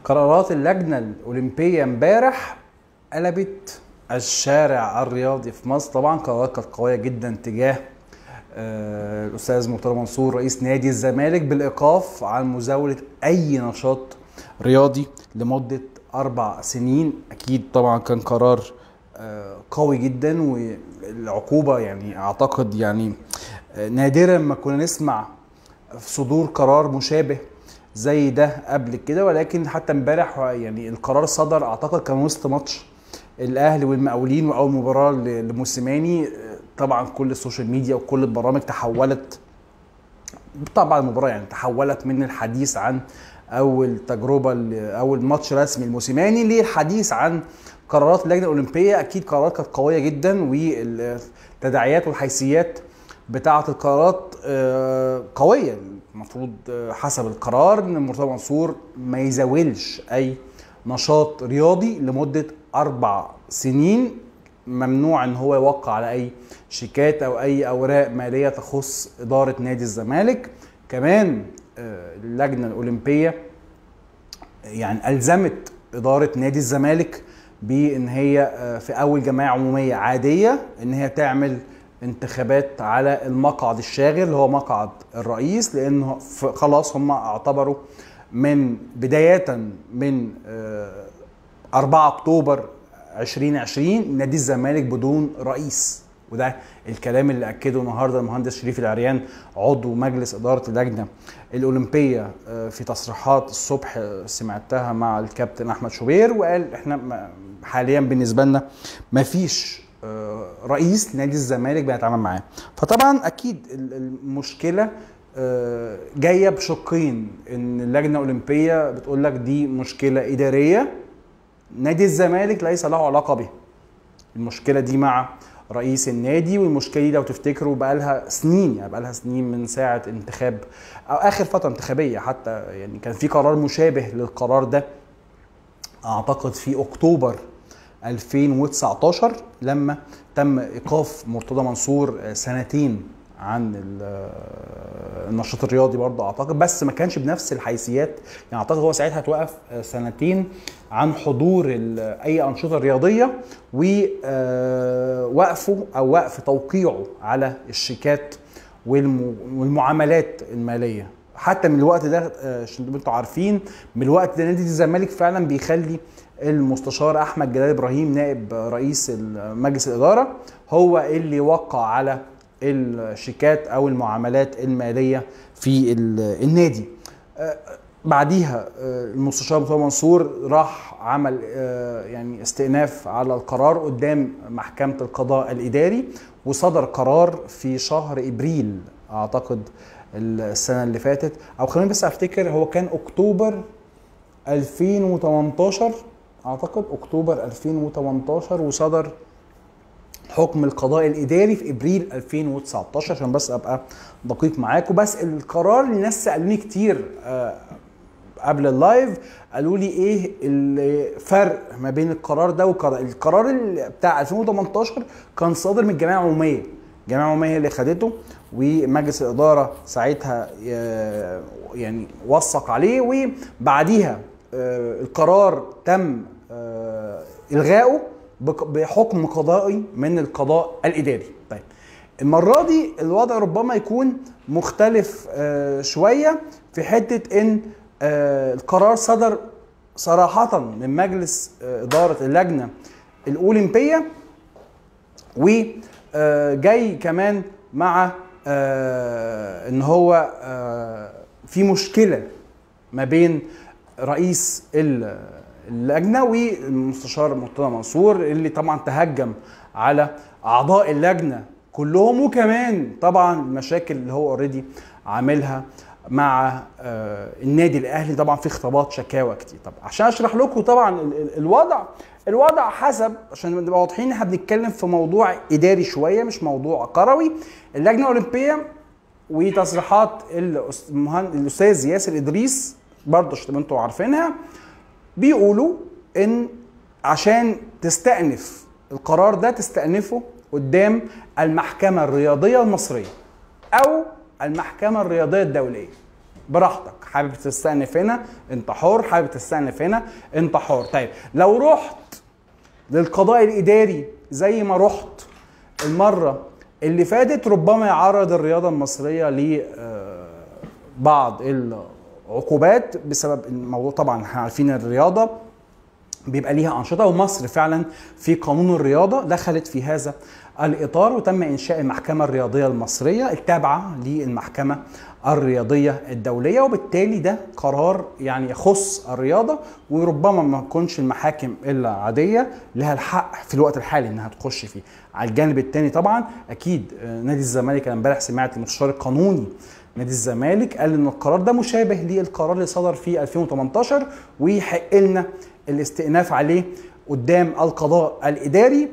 قرارات اللجنة الأولمبية امبارح قلبت الشارع الرياضي في مصر طبعا قرارات كانت قوية جدا تجاه آه، الأستاذ مرتضى منصور رئيس نادي الزمالك بالإيقاف عن مزاولة أي نشاط رياضي لمدة أربع سنين أكيد طبعا كان قرار آه، قوي جدا والعقوبة يعني أعتقد يعني آه، نادرا ما كنا نسمع في صدور قرار مشابه زي ده قبل كده ولكن حتى امبارح يعني القرار صدر اعتقد كان وسط ماتش الاهلي والمقاولين واول مباراه ل- لموسيماني طبعا كل السوشيال ميديا وكل البرامج تحولت طبعا المباراه يعني تحولت من الحديث عن اول تجربه ل- اول ماتش رسمي لموسيماني للحديث عن قرارات اللجنه الاولمبيه اكيد قرارات كانت قويه جدا والتداعيات والحيثيات بتاعه القرارات آه، قويه المفروض آه، حسب القرار ان مرتضى منصور ما يزاولش اي نشاط رياضي لمده اربع سنين ممنوع ان هو يوقع على اي شيكات او اي اوراق ماليه تخص اداره نادي الزمالك كمان آه، اللجنه الاولمبيه يعني الزمت اداره نادي الزمالك بان هي آه، في اول جمعيه عموميه عاديه ان هي تعمل انتخابات على المقعد الشاغل اللي هو مقعد الرئيس لانه ف- خلاص هم اعتبروا من بدايه من آه، 4 اكتوبر 2020 نادي الزمالك بدون رئيس وده الكلام اللي اكده النهارده المهندس شريف العريان عضو مجلس اداره اللجنه الاولمبيه آه، في تصريحات الصبح آه، سمعتها مع الكابتن احمد شوبير وقال احنا ما- حاليا بالنسبه لنا مفيش آه، رئيس نادي الزمالك بنتعامل معاه فطبعا اكيد ال- المشكله آه، جايه بشقين ان اللجنه الاولمبيه بتقول لك دي مشكله اداريه نادي الزمالك ليس له علاقه بها المشكله دي مع رئيس النادي والمشكله دي لو تفتكروا بقى لها سنين يعني بقى لها سنين من ساعه انتخاب او اخر فتره انتخابيه حتى يعني كان في قرار مشابه للقرار ده اعتقد في اكتوبر 2019 لما تم ايقاف مرتضى منصور سنتين عن ال- النشاط الرياضي برضه اعتقد بس ما كانش بنفس الحيثيات يعني اعتقد هو ساعتها اتوقف سنتين عن حضور ال- اي انشطه رياضيه ووقفه او وقف توقيعه على الشيكات والم- والمعاملات الماليه حتى من الوقت ده آه، عشان تبقوا انتوا عارفين من الوقت ده نادي الزمالك فعلا بيخلي المستشار احمد جلال ابراهيم نائب رئيس مجلس الاداره هو اللي يوقع على الشيكات او المعاملات الماليه في ال- النادي آه، بعديها آه، المستشار مرتضى منصور راح عمل آه، يعني استئناف على القرار قدام محكمه القضاء الاداري وصدر قرار في شهر ابريل اعتقد السنه اللي فاتت او خليني بس افتكر هو كان اكتوبر 2018 اعتقد اكتوبر 2018 وصدر حكم القضاء الاداري في ابريل 2019 عشان بس ابقى دقيق معاكم بس القرار اللي الناس سالوني كتير آه، قبل اللايف قالوا لي ايه الفرق ما بين القرار ده والقرار القرار ال- بتاع 2018 كان صادر من الجمعيه العموميه الجمعيه العموميه هي اللي خدته ومجلس الاداره ساعتها آه، يعني وثق عليه وبعديها آه، القرار تم آه، الغائه بق- بحكم قضائي من القضاء الاداري طيب المره دي الوضع ربما يكون مختلف آه، شويه في حته ان آه، القرار صدر صراحه من مجلس آه، اداره اللجنه الاولمبيه وجاي كمان مع آه، ان هو آه، في مشكله ما بين رئيس ال- اللجنه والمستشار مرتضى منصور اللي طبعا تهجم على اعضاء اللجنه كلهم وكمان طبعا المشاكل اللي هو اوريدي عاملها مع آه، النادي الاهلي طبعا في خطابات شكاوى كتير طب عشان اشرح لكم طبعا ال- ال- الوضع الوضع حسب عشان نبقى واضحين احنا بنتكلم في موضوع اداري شويه مش موضوع قروي اللجنه الاولمبيه وتصريحات الأس- المهن- الاستاذ ياسر ادريس برضه عشان تبقوا انتوا عارفينها بيقولوا ان عشان تستأنف القرار ده تستأنفه قدام المحكمة الرياضية المصرية أو المحكمة الرياضية الدولية براحتك حابب تستأنف هنا انت حر حابب تستأنف هنا انت حر طيب لو رحت للقضاء الاداري زي ما رحت المره اللي فاتت ربما يعرض الرياضه المصريه لبعض العقوبات بسبب الموضوع طبعا احنا عارفين الرياضه بيبقى ليها انشطه ومصر فعلا في قانون الرياضه دخلت في هذا الاطار وتم انشاء المحكمه الرياضيه المصريه التابعه للمحكمه الرياضيه الدوليه وبالتالي ده قرار يعني يخص الرياضه وربما ما تكونش المحاكم العاديه لها الحق في الوقت الحالي انها تخش فيه على الجانب الثاني طبعا اكيد نادي الزمالك انا امبارح سمعت المستشار القانوني نادي الزمالك قال ان القرار ده مشابه للقرار اللي صدر في 2018 ويحق لنا الاستئناف عليه قدام القضاء الاداري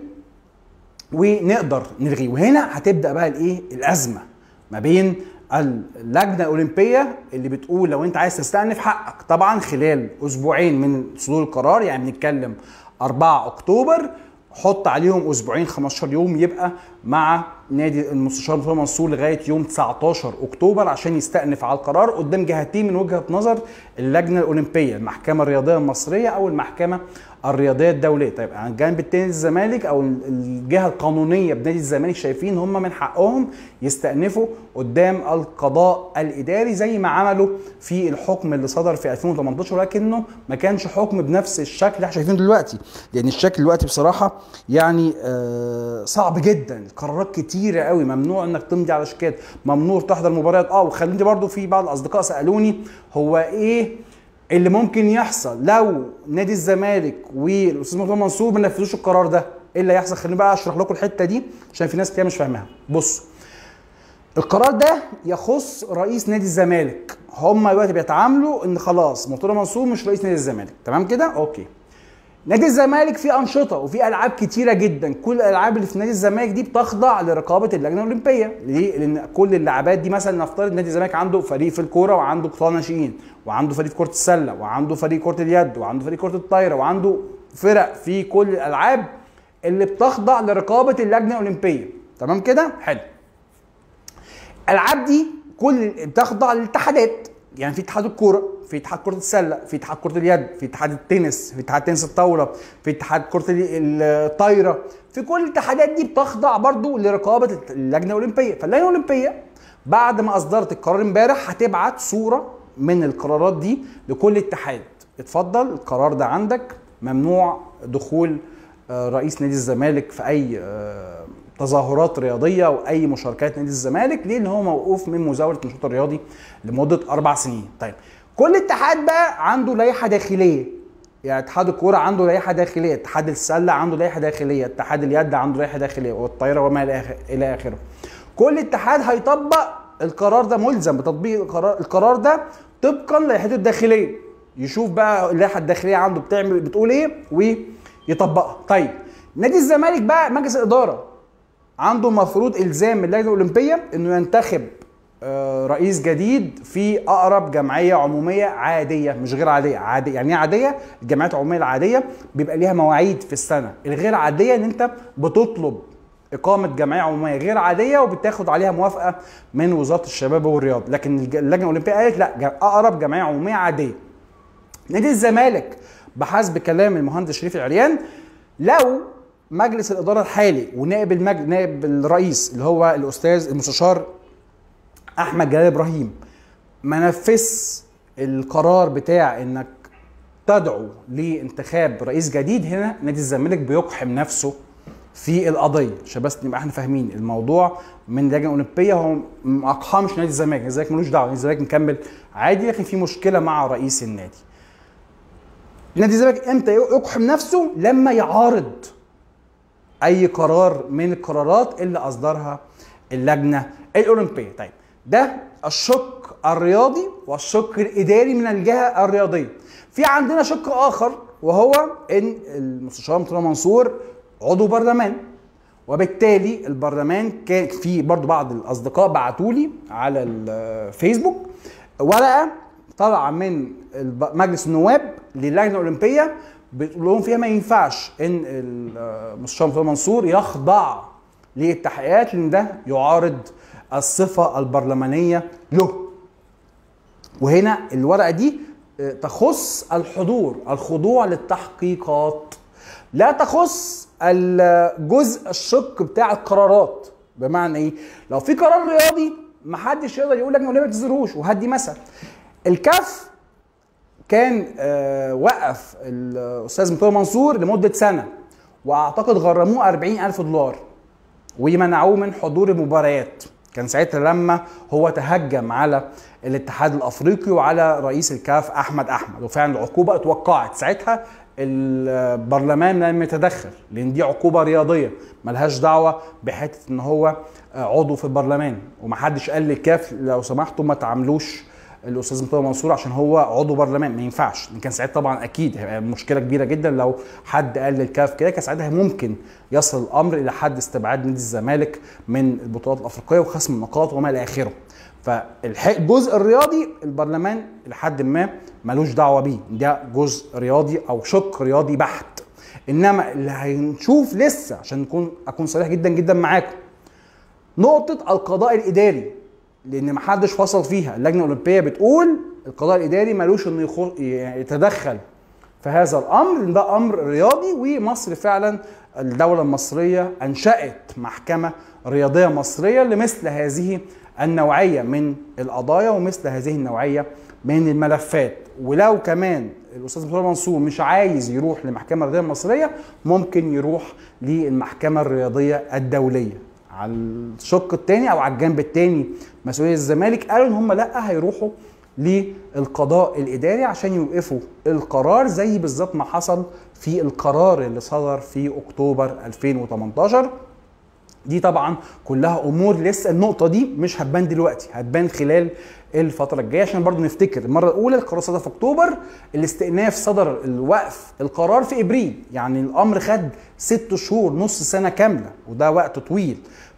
ونقدر نلغيه وهنا هتبدا بقى الايه الازمه ما بين اللجنه الاولمبيه اللي بتقول لو انت عايز تستأنف حقك طبعا خلال اسبوعين من صدور القرار يعني بنتكلم 4 اكتوبر حط عليهم اسبوعين 15 يوم يبقى مع نادي المستشار مرتضى منصور لغايه يوم 19 اكتوبر عشان يستأنف على القرار قدام جهتين من وجهه نظر اللجنه الاولمبيه المحكمه الرياضيه المصريه او المحكمه الرياضيه الدوليه طيب على الجانب الثاني الزمالك او الجهه القانونيه بنادي الزمالك شايفين هم من حقهم يستأنفوا قدام القضاء الاداري زي ما عملوا في الحكم اللي صدر في 2018 ولكنه ما كانش حكم بنفس الشكل اللي احنا شايفينه دلوقتي لان الشكل دلوقتي بصراحه يعني آه صعب جدا قرارات كتيره قوي ممنوع انك تمضي على شيكات ممنوع تحضر مباريات اه وخليني برضو في بعض الاصدقاء سالوني هو ايه اللي ممكن يحصل لو نادي الزمالك والاستاذ مرتضى منصور ما نفذوش القرار ده ايه اللي هيحصل خليني بقى اشرح لكم الحته دي عشان في ناس كتير مش فاهماها بصوا القرار ده يخص رئيس نادي الزمالك هم دلوقتي بيتعاملوا ان خلاص مرتضى منصور مش رئيس نادي الزمالك تمام كده اوكي نادي الزمالك فيه انشطه وفيه العاب كتيره جدا كل الالعاب اللي في نادي الزمالك دي بتخضع لرقابه اللجنه الاولمبيه ليه لان كل اللعبات دي مثلا نفترض نادي الزمالك عنده فريق في الكوره وعنده قطاع ناشئين وعنده فريق في كره السله وعنده فريق كره اليد وعنده فريق كره الطايره وعنده فرق في كل الالعاب اللي بتخضع لرقابه اللجنه الاولمبيه تمام كده حلو الالعاب دي كل بتخضع للاتحادات يعني في اتحاد الكوره في اتحاد كره السله في اتحاد كره اليد في اتحاد التنس في اتحاد تنس الطاوله في اتحاد كره الطايره في كل الاتحادات دي بتخضع برضو لرقابه اللجنه الاولمبيه فاللجنه الاولمبيه بعد ما اصدرت القرار امبارح هتبعت صوره من القرارات دي لكل اتحاد اتفضل القرار ده عندك ممنوع دخول رئيس نادي الزمالك في اي تظاهرات رياضيه او اي مشاركات نادي الزمالك ليه؟ لان هو موقوف من مزاوله النشاط الرياضي لمده اربع سنين. طيب كل اتحاد بقى عنده لائحه داخليه يعني اتحاد الكوره عنده لائحه داخليه، اتحاد السله عنده لائحه داخليه، اتحاد اليد عنده لائحه داخليه والطايره وما الى اخره. كل اتحاد هيطبق القرار ده ملزم بتطبيق القرار, القرار ده طبقا لائحته الداخليه. يشوف بقى اللائحه الداخليه عنده بتعمل بتقول ايه ويطبقها. طيب نادي الزمالك بقى مجلس الاداره عنده مفروض الزام من اللجنه الاولمبيه انه ينتخب رئيس جديد في اقرب جمعيه عموميه عاديه مش غير عاديه عاديه يعني ايه عاديه الجمعيات العموميه العاديه بيبقى ليها مواعيد في السنه الغير عاديه ان انت بتطلب اقامه جمعيه عموميه غير عاديه وبتاخد عليها موافقه من وزاره الشباب والرياضه لكن اللجنه الاولمبيه قالت لا اقرب جمعيه عموميه عاديه نادي الزمالك بحسب كلام المهندس شريف العريان لو مجلس الاداره الحالي ونائب المجل... نائب الرئيس اللي هو الاستاذ المستشار احمد جلال ابراهيم ما نفذ القرار بتاع انك تدعو لانتخاب رئيس جديد هنا نادي الزمالك بيقحم نفسه في القضيه عشان بس نبقى احنا فاهمين الموضوع من اللجنه الاولمبيه هو ما اقحمش نادي الزمالك نادي الزمالك ملوش دعوه نادي الزمالك مكمل عادي لكن في مشكله مع رئيس النادي نادي الزمالك امتى يقحم نفسه لما يعارض اي قرار من القرارات اللي اصدرها اللجنه الاولمبيه طيب ده الشق الرياضي والشق الاداري من الجهه الرياضيه في عندنا شق اخر وهو ان المستشار مرتضى منصور عضو برلمان وبالتالي البرلمان كان في برضو بعض الاصدقاء بعتوا لي على الفيسبوك ورقه طالعه من مجلس النواب للجنه الاولمبيه بتقول لهم فيها ما ينفعش ان المستشار مرتضى منصور يخضع للتحقيقات لان ده يعارض الصفه البرلمانيه له. وهنا الورقه دي آه، تخص الحضور الخضوع للتحقيقات لا تخص الجزء الشق بتاع القرارات بمعنى ايه لو في قرار رياضي محدش يقدر يقول لك ليه ما تنزلوش وهدي مثلا الكاف كان آه، وقف الاستاذ مرتضى منصور لمده سنه واعتقد غرموه 40 الف دولار ومنعوه من حضور المباريات كان ساعتها لما هو تهجم على الاتحاد الافريقي وعلى رئيس الكاف احمد احمد وفعلا العقوبه اتوقعت ساعتها البرلمان لم يتدخل لان دي عقوبه رياضيه ملهاش دعوه بحته ان هو عضو في البرلمان ومحدش قال للكاف لو سمحتوا ما تعاملوش الاستاذ مرتضى منصور عشان هو عضو برلمان ما ينفعش كان ساعتها طبعا اكيد هيبقى مشكله كبيره جدا لو حد قال للكاف كده كان ساعتها ممكن يصل الامر الى حد استبعاد نادي الزمالك من البطولات الافريقيه وخصم النقاط وما الى اخره فالجزء الرياضي البرلمان لحد ما ملوش دعوه بيه ده جزء رياضي او شق رياضي بحت انما اللي هنشوف لسه عشان نكون اكون صريح جدا جدا معاكم نقطه القضاء الاداري لان ما حدش فصل فيها اللجنه الاولمبيه بتقول القضاء الاداري ملوش انه يتدخل في هذا الامر لان ده امر رياضي ومصر فعلا الدوله المصريه انشات محكمه رياضيه مصريه لمثل هذه النوعيه من القضايا ومثل هذه النوعيه من الملفات ولو كمان الاستاذ مرتضى منصور مش عايز يروح للمحكمه الرياضيه المصريه ممكن يروح للمحكمه الرياضيه الدوليه على الشق الثاني او على الجنب الثاني مسؤوليه الزمالك قالوا ان هم لا هيروحوا للقضاء الاداري عشان يوقفوا القرار زي بالظبط ما حصل في القرار اللي صدر في اكتوبر 2018 دي طبعا كلها امور لسه النقطه دي مش هتبان دلوقتي هتبان خلال الفتره الجايه عشان برضو نفتكر المره الاولى القرار صدر في اكتوبر الاستئناف صدر الوقف القرار في ابريل يعني الامر خد ست شهور نص سنه كامله وده وقت طويل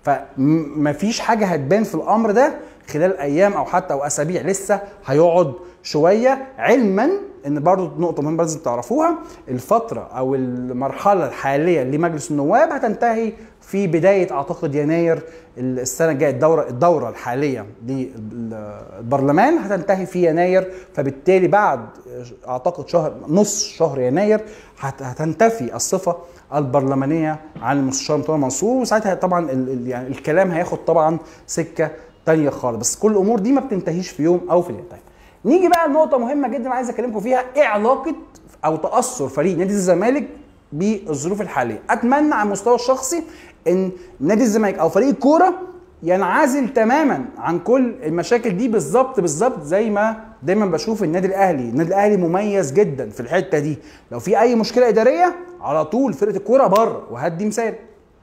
فمفيش حاجه هتبان في الامر ده خلال ايام او حتى او اسابيع لسه هيقعد شويه علما ان برضو نقطه مهمه لازم تعرفوها الفتره او المرحله الحاليه لمجلس النواب هتنتهي في بدايه اعتقد يناير السنه الجايه الدوره الدوره الحاليه للبرلمان هتنتهي في يناير فبالتالي بعد اعتقد شهر نص شهر يناير هتنتفي الصفه البرلمانيه عن المستشار مرتضى منصور وساعتها طبعا يعني الكلام هياخد طبعا سكه تانية خالص بس كل الامور دي ما بتنتهيش في يوم او في ليله طيب نيجي بقى لنقطه مهمه جدا عايز اكلمكم فيها ايه علاقه او تاثر فريق نادي الزمالك بالظروف الحاليه اتمنى على المستوى الشخصي ان نادي الزمالك او فريق الكوره ينعزل تماما عن كل المشاكل دي بالظبط بالظبط زي ما دايما بشوف النادي الاهلي النادي الاهلي مميز جدا في الحته دي لو في اي مشكله اداريه على طول فرقه الكوره بره وهدي مثال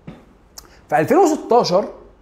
في 2016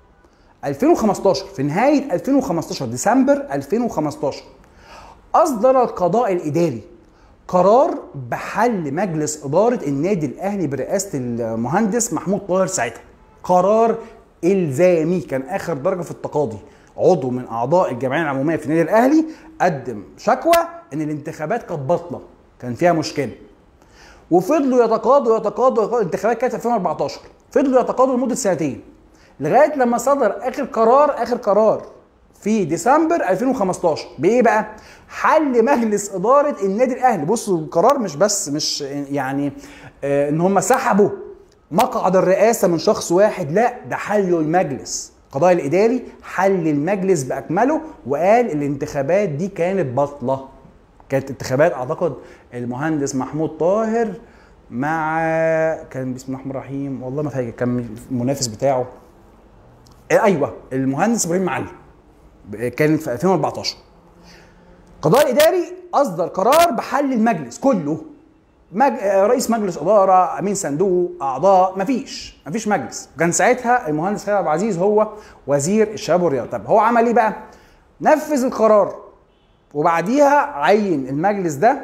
2015 في نهايه 2015 ديسمبر 2015 اصدر القضاء الاداري قرار بحل مجلس اداره النادي الاهلي برئاسه المهندس محمود طاهر ساعتها قرار الزامي كان اخر درجه في التقاضي عضو من اعضاء الجمعيه العموميه في النادي الاهلي قدم شكوى ان الانتخابات كانت باطله كان فيها مشكله وفضلوا يتقاضوا يتقاضوا الانتخابات كانت في 2014 فضلوا يتقاضوا لمده سنتين لغايه لما صدر اخر قرار اخر قرار في ديسمبر 2015 بايه بقى؟ حل مجلس اداره النادي الاهلي بصوا القرار مش بس مش يعني آه ان هم سحبوا مقعد الرئاسه من شخص واحد لا ده حلوا المجلس القضاء الاداري حل المجلس باكمله وقال الانتخابات دي كانت باطله كانت انتخابات اعتقد المهندس محمود طاهر مع كان بسم الله الرحمن الرحيم والله ما فاكر كان المنافس بتاعه ايوه المهندس ابراهيم معلم كانت في 2014 القضاء الاداري اصدر قرار بحل المجلس كله مج... رئيس مجلس اداره امين صندوق اعضاء مفيش مفيش مجلس كان ساعتها المهندس خالد عبد العزيز هو وزير الشباب والرياضه طب هو عمل ايه بقى نفذ القرار وبعديها عين المجلس ده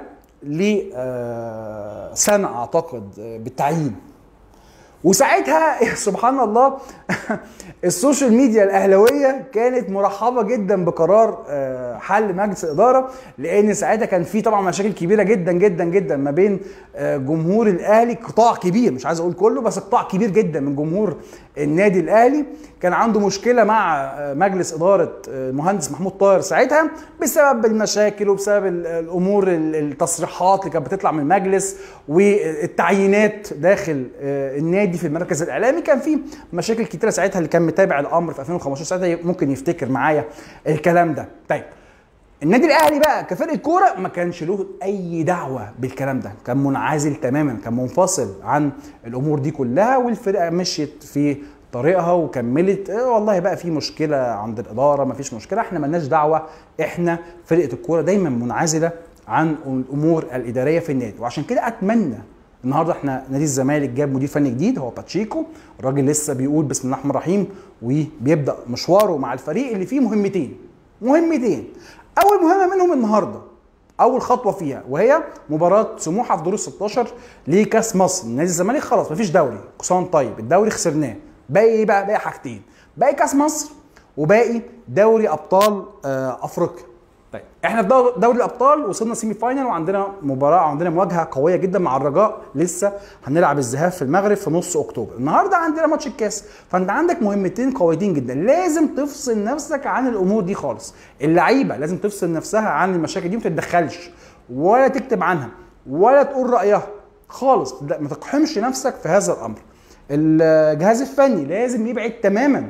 لسنه اعتقد بالتعيين وساعتها سبحان الله السوشيال ميديا الاهلاويه كانت مرحبه جدا بقرار حل مجلس الاداره لان ساعتها كان في طبعا مشاكل كبيره جدا جدا جدا ما بين جمهور الاهلي قطاع كبير مش عايز اقول كله بس قطاع كبير جدا من جمهور النادي الاهلي كان عنده مشكله مع مجلس اداره المهندس محمود طاهر ساعتها بسبب المشاكل وبسبب الامور التصريحات اللي كانت بتطلع من المجلس والتعيينات داخل النادي في المركز الاعلامي كان في مشاكل كتيره ساعتها اللي كان متابع الامر في 2015 ساعتها ممكن يفتكر معايا الكلام ده طيب النادي الاهلي بقى كفرقه كوره ما كانش له اي دعوه بالكلام ده كان منعزل تماما كان منفصل عن الامور دي كلها والفرقه مشيت في طريقها وكملت إيه والله بقى في مشكله عند الاداره ما فيش مشكله احنا ملناش دعوه احنا فرقه الكوره دايما منعزله عن الامور الاداريه في النادي وعشان كده اتمنى النهارده احنا نادي الزمالك جاب مدير فني جديد هو باتشيكو الراجل لسه بيقول بسم الله الرحمن الرحيم وبيبدا مشواره مع الفريق اللي فيه مهمتين مهمتين اول مهمه منهم النهارده اول خطوه فيها وهي مباراه سموحه في دور ال 16 لكاس مصر نادي الزمالك خلاص مفيش دوري كسان طيب الدوري خسرناه باقي ايه بقى باقي حاجتين باقي كاس مصر وباقي دوري ابطال افريقيا طيب احنا في دوري الابطال وصلنا سيمي فاينل وعندنا مباراه عندنا مواجهه قويه جدا مع الرجاء لسه هنلعب الذهاب في المغرب في نص اكتوبر النهارده عندنا ماتش الكاس فانت عندك مهمتين قويتين جدا لازم تفصل نفسك عن الامور دي خالص اللعيبه لازم تفصل نفسها عن المشاكل دي ما تتدخلش ولا تكتب عنها ولا تقول رايها خالص ما تقحمش نفسك في هذا الامر الجهاز الفني لازم يبعد تماما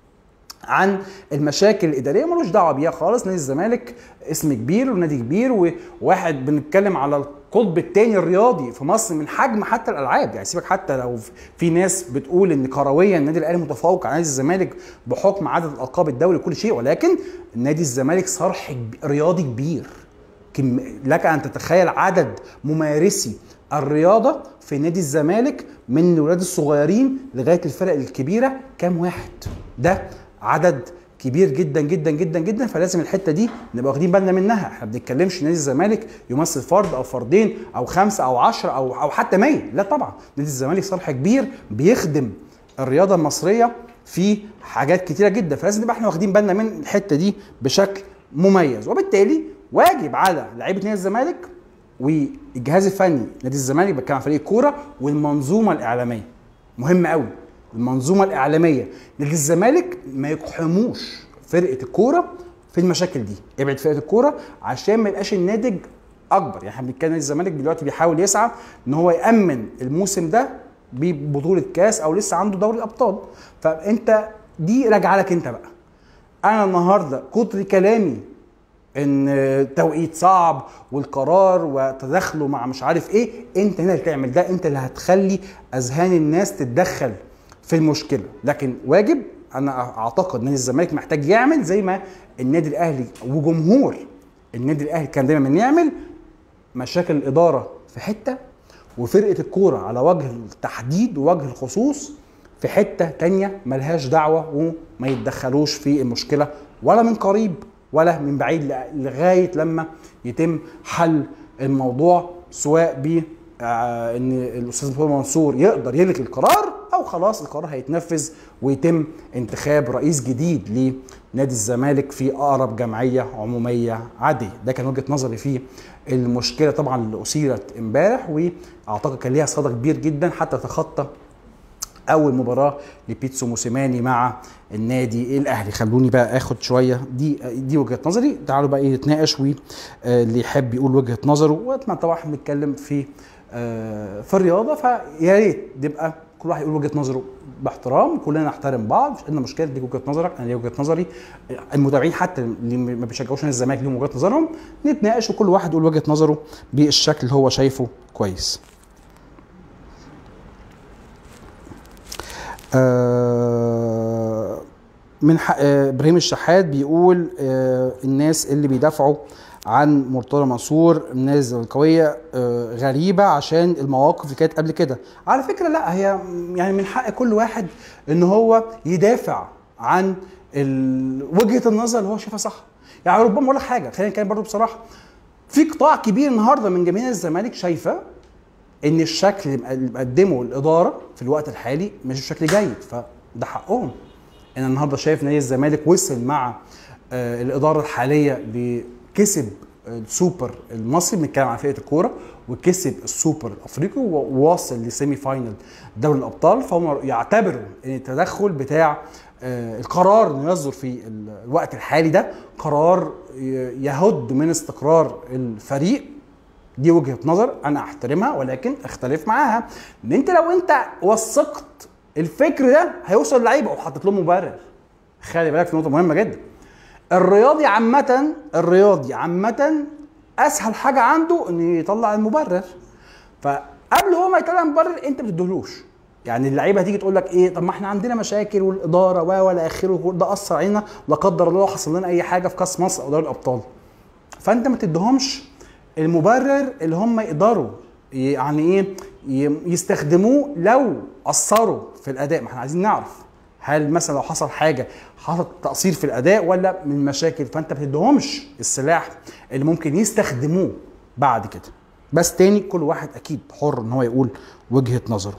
عن المشاكل الاداريه ملوش دعوه بيها خالص نادي الزمالك اسم كبير ونادي كبير وواحد بنتكلم على القطب الثاني الرياضي في مصر من حجم حتى الالعاب يعني سيبك حتى لو في ناس بتقول ان كرويا النادي الاهلي متفوق على نادي الزمالك بحكم عدد الالقاب الدوري وكل شيء ولكن نادي الزمالك صرح رياضي كبير لك ان تتخيل عدد ممارسي الرياضه في نادي الزمالك من الولاد الصغيرين لغايه الفرق الكبيره كام واحد ده عدد كبير جدا جدا جدا جدا فلازم الحته دي نبقى واخدين بالنا منها احنا ما بنتكلمش نادي الزمالك يمثل فرد او فردين او خمسه او عشرة او او حتى 100 لا طبعا نادي الزمالك صالح كبير بيخدم الرياضه المصريه في حاجات كتيره جدا فلازم نبقى احنا واخدين بالنا من الحته دي بشكل مميز وبالتالي واجب على لعيبه نادي الزمالك والجهاز الفني نادي الزمالك بتكلم عن فريق الكوره والمنظومه الاعلاميه مهم قوي المنظومه الاعلاميه نادي الزمالك ما يقحموش فرقه الكوره في المشاكل دي ابعد فرقه الكوره عشان ما يبقاش الناتج اكبر يعني احنا بنتكلم نادي الزمالك دلوقتي بيحاول يسعى ان هو يامن الموسم ده ببطوله كاس او لسه عنده دوري الابطال فانت دي راجعه لك انت بقى انا النهارده كتر كلامي ان توقيت صعب والقرار وتدخله مع مش عارف ايه انت هنا اللي تعمل ده انت اللي هتخلي اذهان الناس تتدخل في المشكله لكن واجب انا اعتقد نادي الزمالك محتاج يعمل زي ما النادي الاهلي وجمهور النادي الاهلي كان دايما يعمل مشاكل الاداره في حته وفرقه الكوره على وجه التحديد ووجه الخصوص في حته تانية ملهاش دعوه وما يتدخلوش في المشكله ولا من قريب ولا من بعيد لغايه لما يتم حل الموضوع سواء ب آه ان الاستاذ محمود منصور يقدر يلغي القرار او خلاص القرار هيتنفذ ويتم انتخاب رئيس جديد لنادي الزمالك في اقرب جمعيه عموميه عاديه ده كان وجهه نظري في المشكله طبعا اللي اثيرت امبارح واعتقد كان ليها صدى كبير جدا حتى تخطى اول مباراه لبيتسو موسيماني مع النادي الاهلي خلوني بقى اخد شويه دي دي وجهه نظري تعالوا بقى ايه نتناقش واللي يحب يقول وجهه نظره واتمنى طبعا بنتكلم في في الرياضه فيا ريت نبقى كل واحد يقول وجهه نظره باحترام كلنا نحترم بعض مش عندنا مشكله دي وجهه نظرك انا ليا وجهه نظري المتابعين حتى اللي ما بيشجعوش نادي الزمالك ليهم وجهه نظرهم نتناقش وكل واحد يقول وجهه نظره بالشكل اللي هو شايفه كويس آه من ابراهيم الشحات بيقول آه الناس اللي بيدافعوا عن مرتضى منصور الناس الزملكاويه آه غريبه عشان المواقف اللي كانت قبل كده على فكره لا هي يعني من حق كل واحد ان هو يدافع عن وجهه النظر اللي هو شايفها صح يعني ربما اقول لك حاجه خلينا نتكلم برضه بصراحه في قطاع كبير النهارده من جماهير الزمالك شايفه ان الشكل اللي مقدمه الاداره في الوقت الحالي مش بشكل جيد فده حقهم انا النهارده شايف نادي الزمالك وصل مع آه الاداره الحاليه كسب السوبر المصري بنتكلم عن فرقه الكوره وكسب السوبر الافريقي وواصل لسيمي فاينل دوري الابطال فهم يعتبروا ان التدخل بتاع آه، القرار انه يصدر في الوقت الحالي ده قرار يهد من استقرار الفريق دي وجهه نظر انا احترمها ولكن اختلف معاها ان انت لو انت وثقت الفكر ده هيوصل لعيبه وحطيت لهم مبرر خلي بالك في نقطه مهمه جدا الرياضي عامه الرياضي عامه اسهل حاجه عنده انه يطلع المبرر فقبل هو ما يطلع المبرر انت ما بتديهولوش يعني اللعيبه هتيجي تقول لك ايه طب ما احنا عندنا مشاكل والاداره و ولا اخره ده اثر علينا لا قدر الله حصل لنا اي حاجه في كاس مصر او دوري الابطال فانت ما تديهمش المبرر اللي هم يقدروا يعني ايه يستخدموه لو اثروا في الاداء ما احنا عايزين نعرف هل مثلا لو حصل حاجه حصل تقصير في الاداء ولا من مشاكل فانت ما بتديهمش السلاح اللي ممكن يستخدموه بعد كده بس تاني كل واحد اكيد حر ان هو يقول وجهه نظره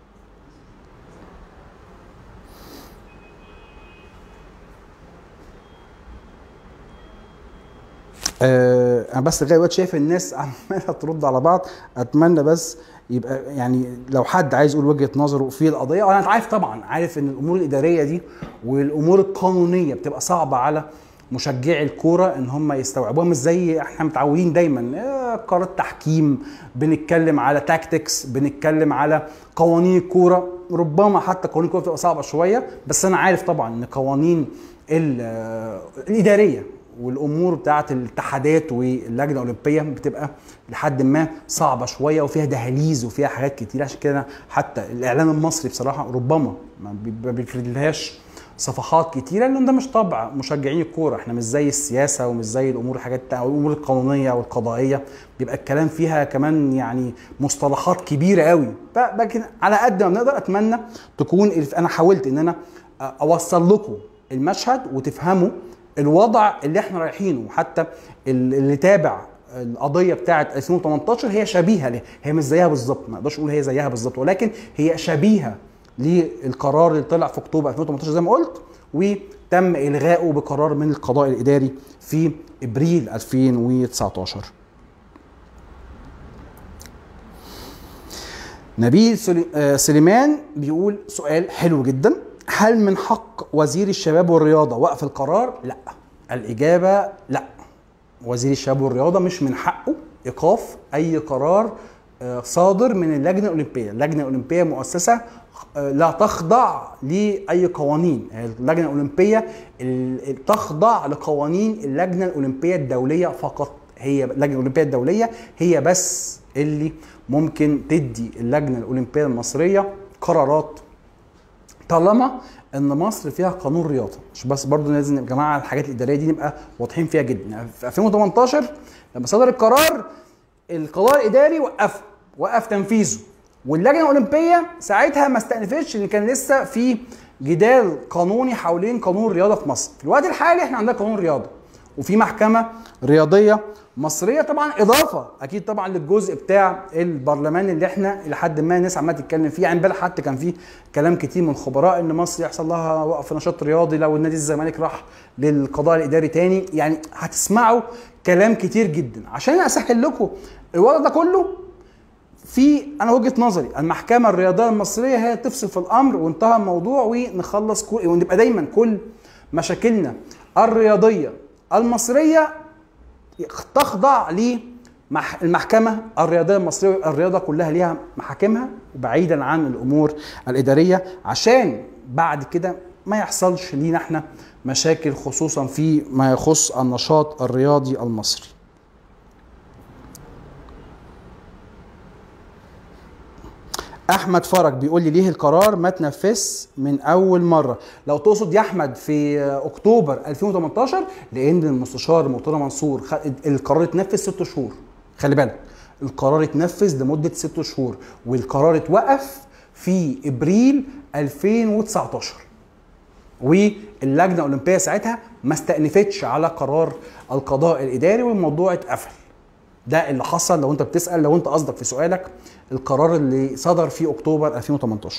آه انا بس لغايه دلوقتي شايف الناس عماله ترد على بعض اتمنى بس يبقى يعني لو حد عايز يقول وجهه نظره في القضيه وانا عارف طبعا عارف ان الامور الاداريه دي والامور القانونيه بتبقى صعبه على مشجعي الكوره ان هم يستوعبوها مش زي احنا متعودين دايما آه، قرارات تحكيم بنتكلم على تاكتكس بنتكلم على قوانين الكوره ربما حتى قوانين الكوره بتبقى صعبه شويه بس انا عارف طبعا ان قوانين آه، الاداريه والامور بتاعه الاتحادات واللجنه الاولمبيه بتبقى لحد ما صعبه شويه وفيها دهاليز وفيها حاجات كتير عشان كده حتى الاعلام المصري بصراحه ربما ما بيفردلهاش صفحات كتيره لان ده مش طبع مشجعين الكوره احنا مش زي السياسه ومش زي الامور الحاجات او الامور القانونيه والقضائيه بيبقى الكلام فيها كمان يعني مصطلحات كبيره قوي لكن على قد ما بنقدر اتمنى تكون انا حاولت ان انا اوصل لكم المشهد وتفهموا الوضع اللي احنا رايحينه حتى اللي تابع القضيه بتاعه 2018 هي شبيهه ليه هي مش زيها بالظبط ما اقدرش اقول هي زيها بالظبط ولكن هي شبيهه للقرار اللي طلع في اكتوبر 2018 زي ما قلت وتم الغائه بقرار من القضاء الاداري في ابريل 2019 نبيل آه، سليمان بيقول سؤال حلو جدا هل من حق وزير الشباب والرياضة وقف القرار؟ لا الإجابة لا وزير الشباب والرياضة مش من حقه إيقاف أي قرار آه، صادر من اللجنة الأولمبية اللجنة الأولمبية مؤسسة آه، لا تخضع لأي قوانين يعني اللجنة الأولمبية تخضع لقوانين اللجنة الأولمبية الدولية فقط هي اللجنة الأولمبية الدولية هي بس اللي ممكن تدي اللجنة الأولمبية المصرية قرارات طالما ان مصر فيها قانون رياضه مش بس برضه لازم يا جماعه الحاجات الاداريه دي نبقى واضحين فيها جدا يعني في 2018 لما صدر القرار القرار الاداري وقفه وقف تنفيذه واللجنه الاولمبيه ساعتها ما استأنفتش ان كان لسه في جدال قانوني حوالين قانون الرياضه في مصر في الوقت الحالي احنا عندنا قانون رياضه وفي محكمه رياضيه مصريه طبعا اضافه اكيد طبعا للجزء بتاع البرلمان اللي احنا لحد ما الناس عماله تتكلم فيه يعني امبارح حتى كان في كلام كتير من خبراء ان مصر يحصل لها وقف نشاط رياضي لو النادي الزمالك راح للقضاء الاداري تاني يعني هتسمعوا كلام كتير جدا عشان اسهل لكم الوضع ده كله في انا وجهه نظري المحكمه الرياضيه المصريه هي تفصل في الامر وانتهى الموضوع ونخلص كل ونبقى دايما كل مشاكلنا الرياضيه المصريه تخضع للمحكمه الرياضيه المصريه الرياضه كلها ليها محاكمها بعيدا عن الامور الاداريه عشان بعد كده ما يحصلش لينا احنا مشاكل خصوصا في ما يخص النشاط الرياضي المصري احمد فرج بيقول لي ليه القرار ما تنفذش من اول مره لو تقصد يا احمد في اكتوبر 2018 لان المستشار مرتضى منصور القرار اتنفذ ست شهور خلي بالك القرار اتنفذ لمده ست شهور والقرار اتوقف في ابريل 2019 واللجنه الاولمبيه ساعتها ما استأنفتش على قرار القضاء الاداري والموضوع اتقفل ده اللي حصل لو انت بتسال لو انت قصدك في سؤالك القرار اللي صدر في اكتوبر 2018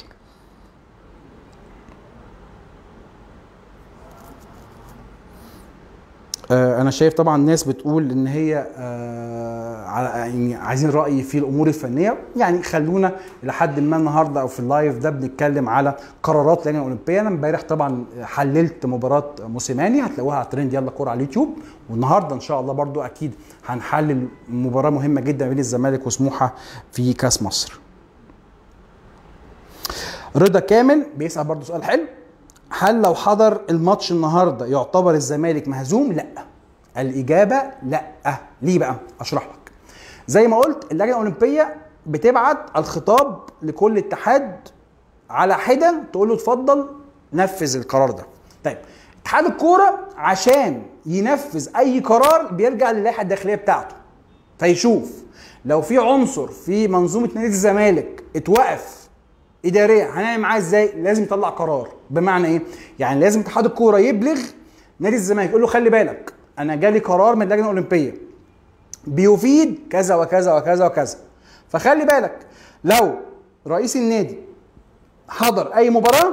آه، انا شايف طبعا ناس بتقول ان هي آه، على يعني عايزين رايي في الامور الفنيه يعني خلونا لحد ما النهارده او في اللايف ده بنتكلم على قرارات اللجنه الاولمبيه انا امبارح طبعا حللت مباراه موسيماني هتلاقوها على ترند يلا كوره على اليوتيوب والنهارده ان شاء الله برضو اكيد هنحلل مباراه مهمه جدا بين الزمالك وسموحه في كاس مصر رضا كامل بيسال برضو سؤال حلو هل لو حضر الماتش النهارده يعتبر الزمالك مهزوم؟ لا. الاجابه لا. ليه بقى؟ اشرح لك. زي ما قلت اللجنه الاولمبيه بتبعت الخطاب لكل اتحاد على حده تقول له اتفضل نفذ القرار ده. طيب اتحاد الكوره عشان ينفذ اي قرار بيرجع للائحه الداخليه بتاعته. فيشوف لو في عنصر في منظومه نادي الزمالك اتوقف اداريا هنعمل معاه ازاي؟ لازم يطلع قرار بمعنى ايه؟ يعني لازم اتحاد الكوره يبلغ نادي الزمالك يقول له خلي بالك انا جالي قرار من اللجنه الاولمبيه بيفيد كذا وكذا وكذا وكذا فخلي بالك لو رئيس النادي حضر اي مباراه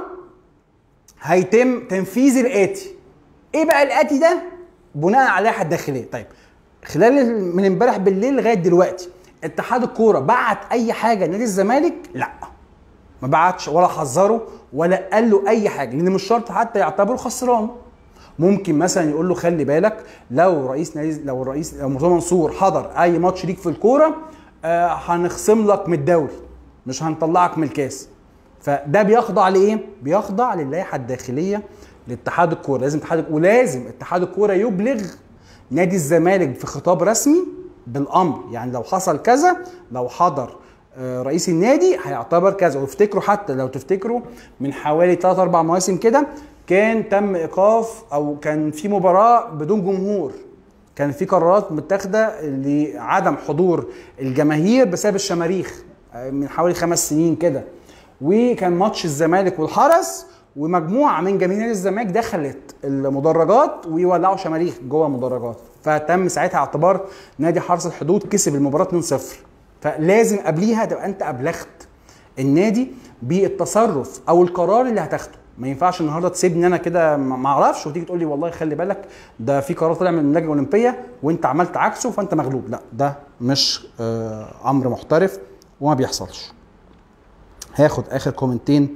هيتم تنفيذ الاتي ايه بقى الاتي ده بناء على اللائحه الداخليه طيب خلال من امبارح بالليل لغايه دلوقتي اتحاد الكوره بعت اي حاجه لنادي الزمالك لا ما بعتش ولا حذره ولا قال له اي حاجه لان مش شرط حتى يعتبره خسران ممكن مثلا يقول له خلي بالك لو رئيس نادي لو الرئيس لو مرتضى منصور حضر اي ماتش ليك في الكوره آه هنخصم لك من الدوري مش هنطلعك من الكاس فده بيخضع لايه؟ بيخضع للائحه الداخليه لاتحاد الكوره لازم اتحاد ولازم اتحاد الكوره يبلغ نادي الزمالك في خطاب رسمي بالامر يعني لو حصل كذا لو حضر رئيس النادي هيعتبر كذا وافتكروا حتى لو تفتكروا من حوالي 3 4 مواسم كده كان تم ايقاف او كان في مباراه بدون جمهور كان في قرارات متاخده لعدم حضور الجماهير بسبب الشماريخ من حوالي خمس سنين كده وكان ماتش الزمالك والحرس ومجموعه من جماهير نادي الزمالك دخلت المدرجات ويولعوا شماريخ جوه المدرجات فتم ساعتها اعتبار نادي حرس الحدود كسب المباراه 2-0 فلازم قبليها تبقى انت ابلغت النادي بالتصرف او القرار اللي هتاخده ما ينفعش النهارده تسيبني انا كده ما اعرفش وتيجي تقول لي والله خلي بالك ده في قرار طلع من اللجنه الاولمبيه وانت عملت عكسه فانت مغلوب لا ده مش آه امر محترف وما بيحصلش هاخد اخر كومنتين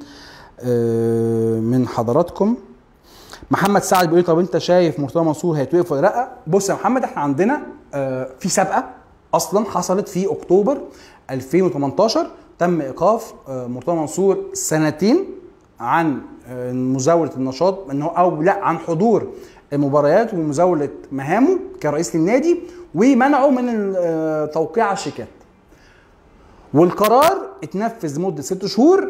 آه من حضراتكم محمد سعد بيقول طب انت شايف مرتضى منصور هيتوقف ولا لا بص يا محمد احنا عندنا آه في سابقه اصلا حصلت في اكتوبر 2018 تم ايقاف مرتضى منصور سنتين عن مزاوله النشاط انه او لا عن حضور المباريات ومزاوله مهامه كرئيس للنادي ومنعه من توقيع على الشيكات. والقرار اتنفذ لمده ست شهور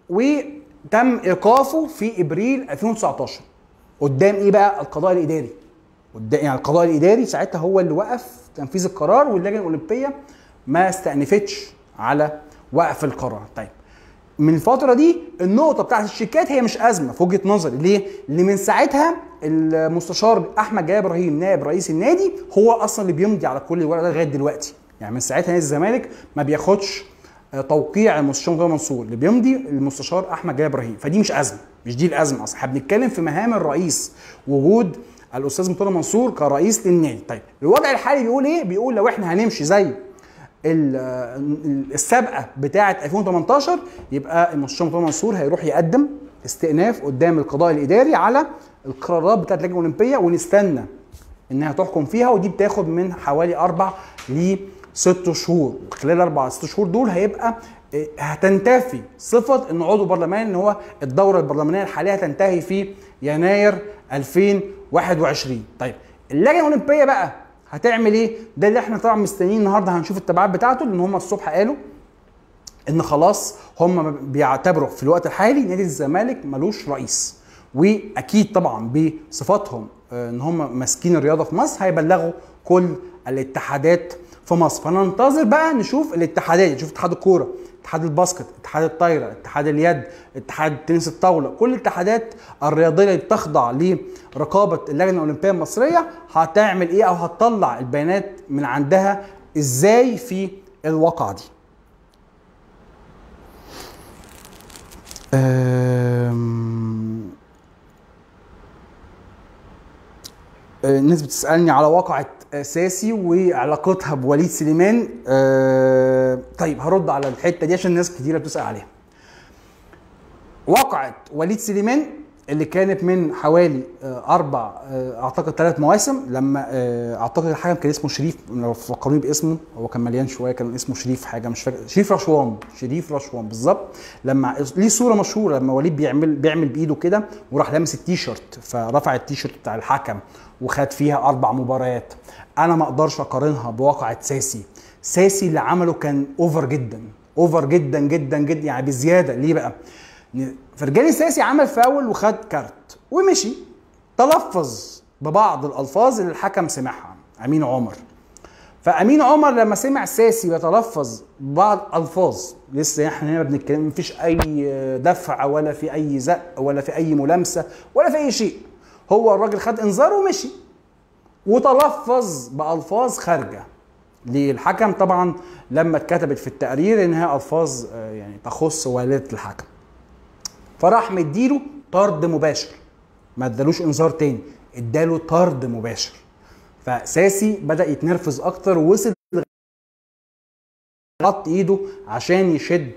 وتم ايقافه في ابريل 2019 قدام ايه بقى؟ القضاء الاداري. قدام يعني القضاء الاداري ساعتها هو اللي وقف تنفيذ القرار واللجنه الاولمبيه ما استأنفتش على وقف القرار طيب من الفتره دي النقطه بتاعت الشيكات هي مش ازمه في وجهه نظري ليه لان من ساعتها المستشار احمد جلال ابراهيم نائب رئيس النادي هو اصلا اللي بيمضي على كل الورق ده لغايه دلوقتي يعني من ساعتها نادي الزمالك ما بياخدش توقيع المستشار مرتضى منصور اللي بيمضي المستشار احمد جلال ابراهيم فدي مش ازمه مش دي الازمه اصلا احنا بنتكلم في مهام الرئيس وجود الاستاذ مرتضى منصور كرئيس للنادي طيب الوضع الحالي بيقول ايه بيقول لو احنا هنمشي زي السابقه بتاعه 2018 يبقى المستشار مرتضى منصور هيروح يقدم استئناف قدام القضاء الاداري على القرارات بتاعه اللجنه الاولمبيه ونستنى انها تحكم فيها ودي بتاخد من حوالي اربع لست شهور خلال اربع ست شهور دول هيبقى هتنتفي صفه ان عضو برلمان ان هو الدوره البرلمانيه الحاليه هتنتهي في يناير 2021 طيب اللجنه الاولمبيه بقى هتعمل ايه؟ ده اللي احنا طبعا مستنيين النهارده هنشوف التبعات بتاعته لان هم الصبح قالوا ان خلاص هم بيعتبروا في الوقت الحالي نادي الزمالك ملوش رئيس واكيد طبعا بصفاتهم ان هم ماسكين الرياضه في مصر هيبلغوا كل الاتحادات في مصر فننتظر بقى نشوف الاتحادات نشوف اتحاد الكوره اتحاد الباسكت اتحاد الطايره اتحاد اليد اتحاد تنس الطاوله كل الاتحادات الرياضيه اللي بتخضع لرقابه اللجنه الاولمبيه المصريه هتعمل ايه او هتطلع البيانات من عندها ازاي في الواقعه دي آه، الناس بتسالني على واقعه ساسي وعلاقتها بوليد سليمان آه، طيب هرد على الحته دي عشان ناس كتيره بتسال عليها واقعه وليد سليمان اللي كانت من حوالي آه، اربع آه، اعتقد ثلاث مواسم لما آه، اعتقد الحكم كان اسمه شريف لو فكروني باسمه هو كان مليان شويه كان اسمه شريف حاجه مش فاكر شريف رشوان شريف رشوان بالظبط لما ليه صوره مشهوره لما وليد بيعمل بيعمل بايده كده وراح لامس التيشيرت فرفع التيشيرت بتاع الحكم وخد فيها اربع مباريات انا ما اقدرش اقارنها بواقعه ساسي ساسي اللي عمله كان اوفر جدا اوفر جدا جدا جدا يعني بزياده ليه بقى فرجاني ساسي عمل فاول وخد كارت ومشي تلفظ ببعض الالفاظ اللي الحكم سمعها امين عمر فامين عمر لما سمع ساسي بيتلفظ ببعض الفاظ لسه احنا هنا بنتكلم مفيش اي دفع ولا في اي زق ولا في اي ملامسه ولا في اي شيء هو الراجل خد انذار ومشي وتلفظ بالفاظ خارجه للحكم طبعا لما اتكتبت في التقرير انها الفاظ آه، يعني تخص والده الحكم فراح مديله طرد مباشر ما ادالوش انذار تاني اداله طرد مباشر فساسي بدا يتنرفز اكتر ووصل حط ايده عشان يشد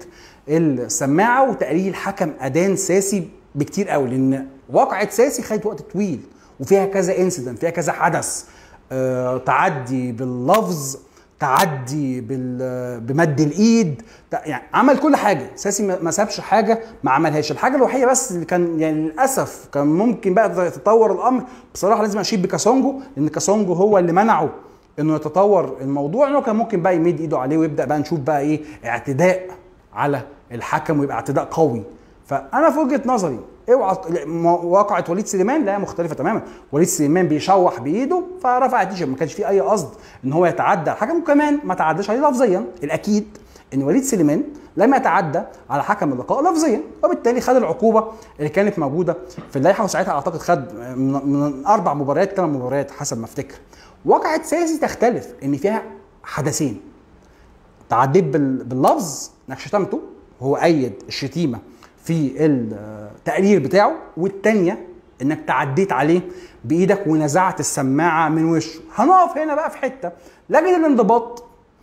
السماعه وتقرير الحكم ادان ساسي بكتير قوي لان واقعه ساسي خدت وقت طويل وفيها كذا انسيدنت فيها كذا حدث آه، تعدي باللفظ تعدي بال- بمد الايد تع- يعني عمل كل حاجه ساسي ما ما سابش حاجه ما عملهاش الحاجه الوحيده بس اللي كان يعني للاسف كان ممكن بقى يتطور الامر بصراحه لازم اشيد بكاسونجو لان كاسونجو هو اللي منعه انه يتطور الموضوع انه كان ممكن بقى يمد ايده عليه ويبدا بقى نشوف بقى ايه اعتداء على الحكم ويبقى اعتداء قوي فانا في وجهه نظري اوعى م- واقعه وليد سليمان لا مختلفه تماما وليد سليمان بيشوح بايده فرفع التيشيرت ما كانش فيه اي قصد ان هو يتعدى على الحكم وكمان ما تعداش عليه لفظيا الاكيد ان وليد سليمان لم يتعدى على حكم اللقاء لفظيا وبالتالي خد العقوبه اللي كانت موجوده في اللائحه وساعتها اعتقد خد من, من اربع مباريات ثمان مباريات حسب ما افتكر واقعه سياسي تختلف ان فيها حدثين تعديت بال- باللفظ انك شتمته هو ايد الشتيمه في التقرير بتاعه والتانيه انك تعديت عليه بايدك ونزعت السماعه من وشه هنقف هنا بقى في حته لجنه الانضباط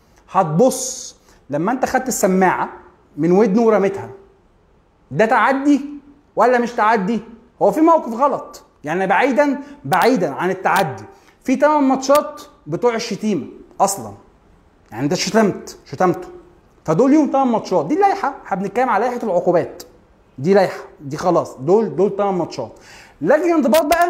هتبص لما انت خدت السماعه من ودنه ورميتها ده تعدي ولا مش تعدي هو في موقف غلط يعني بعيدا بعيدا عن التعدي في 8 ماتشات بتوع الشتيمه اصلا يعني انت شتمت شتمته فدول ليهم 8 ماتشات دي اللائحه احنا بنتكلم على لائحه العقوبات دي لائحه دي خلاص دول دول 8 ماتشات لجنه الانضباط بقى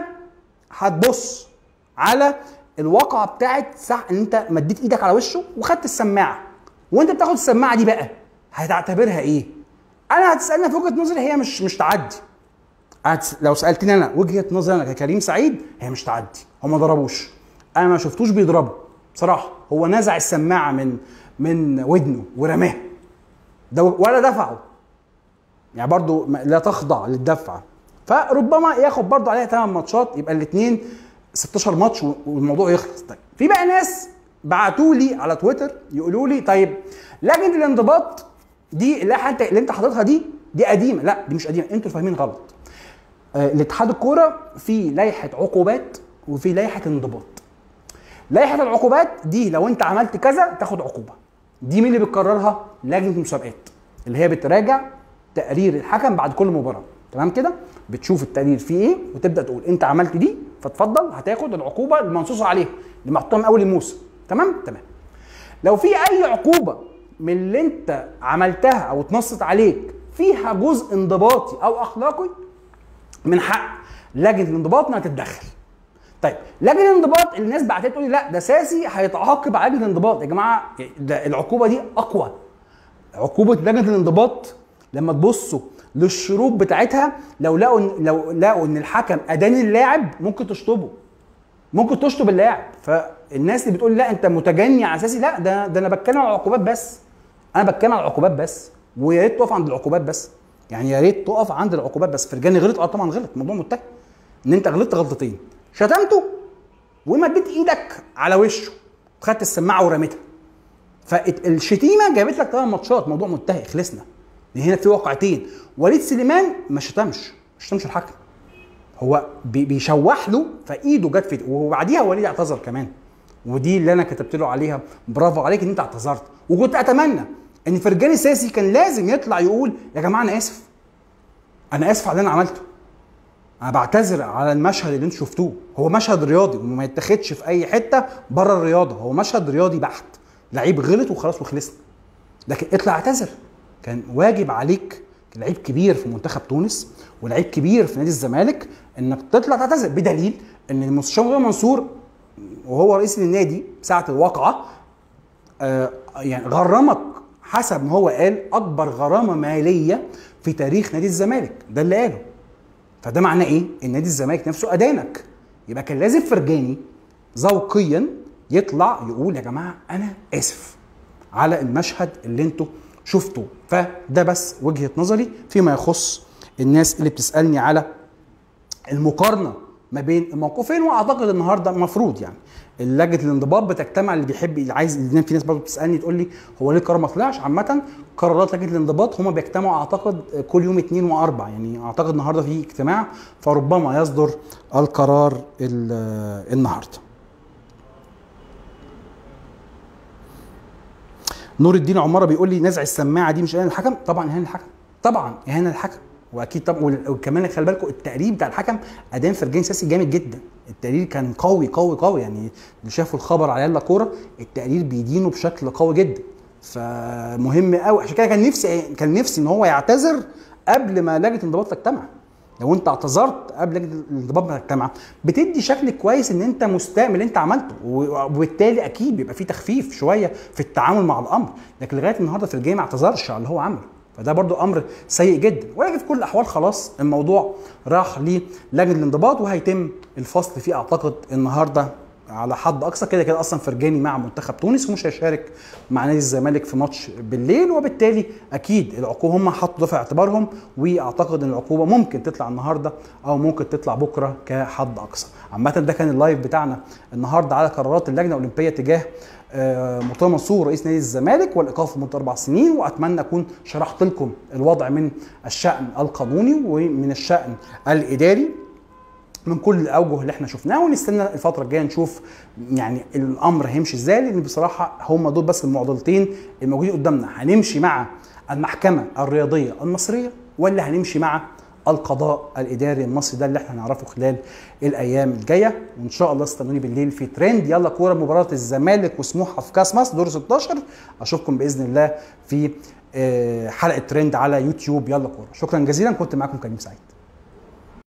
هتبص على الواقعه بتاعت صح ان انت مديت ايدك على وشه وخدت السماعه وانت بتاخد السماعه دي بقى هتعتبرها ايه؟ انا هتسالني في وجهه نظري هي مش مش تعدي هتس- لو سالتني انا وجهه نظري انا ككريم سعيد هي مش تعدي هو ما ضربوش انا ما شفتوش بيضربه بصراحه هو نزع السماعه من من ودنه ورماها ده ولا دفعه يعني برضو ما- لا تخضع للدفع فربما ياخد برضو عليها 8 ماتشات يبقى الاثنين 16 ماتش و- والموضوع يخلص طيب في بقى ناس بعتوا لي على تويتر يقولوا لي طيب لجنه الانضباط دي اللائحه انت اللي انت حاططها دي دي قديمه لا دي مش قديمه انتوا فاهمين غلط آه، الاتحاد الكوره في لائحه عقوبات وفي لائحه انضباط لائحه العقوبات دي لو انت عملت كذا تاخد عقوبه دي مين اللي بتقررها لجنه المسابقات اللي هي بتراجع تقرير الحكم بعد كل مباراه تمام كده بتشوف التقرير فيه ايه وتبدا تقول انت عملت دي فتفضل هتاخد العقوبه المنصوص عليها اللي محطوطه من اول الموسم تمام تمام لو في اي عقوبه من اللي انت عملتها او اتنصت عليك فيها جزء انضباطي او اخلاقي من حق لجنه الانضباط انها تتدخل طيب لجنه الانضباط الناس بعتت تقول لي لا ده ساسي هيتعاقب على لجنه الانضباط يا جماعه ده العقوبه دي اقوى عقوبه لجنه الانضباط لما تبصوا للشروط بتاعتها لو لقوا إن- لو لقوا ان الحكم ادان اللاعب ممكن تشطبه ممكن تشطب اللاعب فالناس اللي بتقول لا انت متجني على اساسي لا ده ده انا بتكلم على العقوبات بس انا بتكلم على العقوبات بس ويا ريت تقف عند العقوبات بس يعني يا ريت تقف عند العقوبات بس فرجاني غلط اه طبعا غلط الموضوع منتهي ان انت غلطت غلطتين شتمته ومديت ايدك على وشه خدت السماعه ورميتها فالشتيمه جابت لك ثمان ماتشات موضوع منتهي خلصنا لان هنا في واقعتين وليد سليمان ما شتمش ما شتمش الحكم هو بي- بيشوح له فايده جت في وبعديها وليد اعتذر كمان ودي اللي انا كتبت له عليها برافو عليك ان انت اعتذرت وكنت اتمنى ان فرجاني ساسي كان لازم يطلع يقول يا جماعه انا اسف انا اسف على اللي انا عملته انا بعتذر على المشهد اللي انتوا شفتوه هو مشهد رياضي وما يتاخدش في اي حته بره الرياضه هو مشهد رياضي بحت لعيب غلط وخلاص وخلصنا لكن اطلع اعتذر كان واجب عليك لعيب كبير في منتخب تونس ولعيب كبير في نادي الزمالك انك تطلع تعتذر بدليل ان المستشار مرتضى منصور وهو رئيس النادي ساعه الواقعه آه يعني غرمك حسب ما هو قال اكبر غرامه ماليه في تاريخ نادي الزمالك ده اللي قاله فده معناه ايه؟ ان نادي الزمالك نفسه ادانك يبقى كان لازم فرجاني ذوقيا يطلع يقول يا جماعه انا اسف على المشهد اللي انتوا شفتوه فده بس وجهه نظري فيما يخص الناس اللي بتسالني على المقارنه ما بين الموقفين واعتقد النهارده المفروض يعني لجنه الانضباط بتجتمع اللي بيحب اللي عايز اللي في ناس برضه بتسالني تقول لي هو ليه القرار ما طلعش عامه قرارات لجنه الانضباط هما بيجتمعوا اعتقد كل يوم اثنين واربع يعني اعتقد النهارده في اجتماع فربما يصدر القرار ال- النهارده نور الدين عماره بيقول لي نزع السماعه دي مش اهانه الحكم طبعا اهانه الحكم طبعا اهانه الحكم واكيد طبعا وال- وكمان خلي بالكم التقرير بتاع الحكم ادان فرجاني ساسي جامد جدا التقرير كان قوي قوي قوي يعني اللي شافوا الخبر على يلا كوره التقرير بيدينه بشكل قوي جدا فمهم قوي عشان كده كان نفسي كان نفسي ان هو يعتذر قبل ما لجنه الانضباط تجتمع لو انت اعتذرت قبل لجنه الانضباط ما تجتمع بتدي شكل كويس ان انت مستاء من اللي انت عملته وبالتالي اكيد بيبقى في تخفيف شويه في التعامل مع الامر لكن لغايه النهارده فرجاني ما اعتذرش على اللي هو عمله فده برضو امر سيء جدا ولكن في كل الاحوال خلاص الموضوع راح للجنه الانضباط وهيتم الفصل فيه اعتقد النهارده على حد اقصى كده كده اصلا فرجاني مع منتخب تونس ومش هيشارك مع نادي الزمالك في ماتش بالليل وبالتالي اكيد العقوبه هم حطوا ده في اعتبارهم واعتقد ان العقوبه ممكن تطلع النهارده او ممكن تطلع بكره كحد اقصى عامه ده كان اللايف بتاعنا النهارده على قرارات اللجنه الاولمبيه تجاه آه، مرتضى منصور رئيس نادي الزمالك والايقاف لمده اربع سنين واتمنى اكون شرحت لكم الوضع من الشان القانوني ومن الشان الاداري من كل الاوجه اللي احنا شفناها ونستنى الفتره الجايه نشوف يعني الامر هيمشي ازاي لان بصراحه هم دول بس المعضلتين الموجودين قدامنا هنمشي مع المحكمه الرياضيه المصريه ولا هنمشي مع القضاء الاداري المصري ده اللي احنا هنعرفه خلال الايام الجايه وان شاء الله استنوني بالليل في ترند يلا كوره مباراه الزمالك وسموحه في كاس مصر دور 16 اشوفكم باذن الله في آه، حلقه ترند على يوتيوب يلا كوره شكرا جزيلا كنت معاكم كريم سعيد